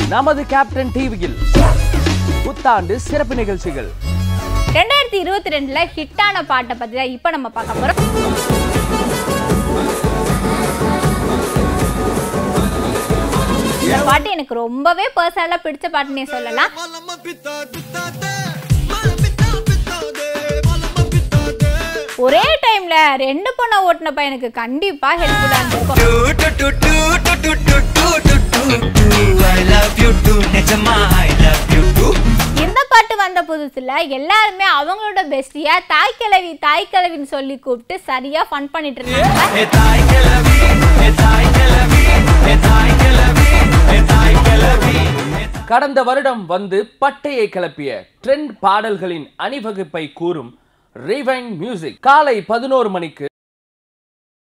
நமது கேப்டன் டிவியில் புத்தாண்டு சிறப்பு நிகழ்ச்சிகள் ரெண்டாயிரத்தி இருபத்தி ரெண்டுல ஹிட்டான பாட்டை பத்தி தான் இப்போ நம்ம பார்க்க போறோம் இந்த பாட்டு எனக்கு ரொம்பவே பர்சனலா பிடிச்ச பாட்டுன்னே சொல்லலாம் Malama pitade, pitade, mala pitade, pitade, malama pitade. ஒரே டைம்ல ரெண்டு பொண்ணை ஓட்டின பையனுக்கு கண்டிப்பா ஹெல்ப்ஃபுல்லா இருந்திருக்கும் Do do do do do do do do do do do. I love you too, நிஜமா I love you too. இந்த பாட்டு வந்த புதுசுல எல்லாருமே அவங்களோட பெஸ்டியா தாய் கிழவி தாய் கிழவின்னு சொல்லி கூப்பிட்டு சரியா ஃபன் பண்ணிட்டு இருந்தாங்க ஏ தாய் கிழவி, ஏ தாய் கிழவி, ஏ தாய் கிழவி, ஏ தாய் கிழவி. கடந்த வருடம் வந்து பட்டையை கிளப்பிய ட்ரெண்ட் பாடல்களின் அணிவகுப்பை கூறும் ரிவைன் மியூசிக் காலை பதினோரு மணிக்கு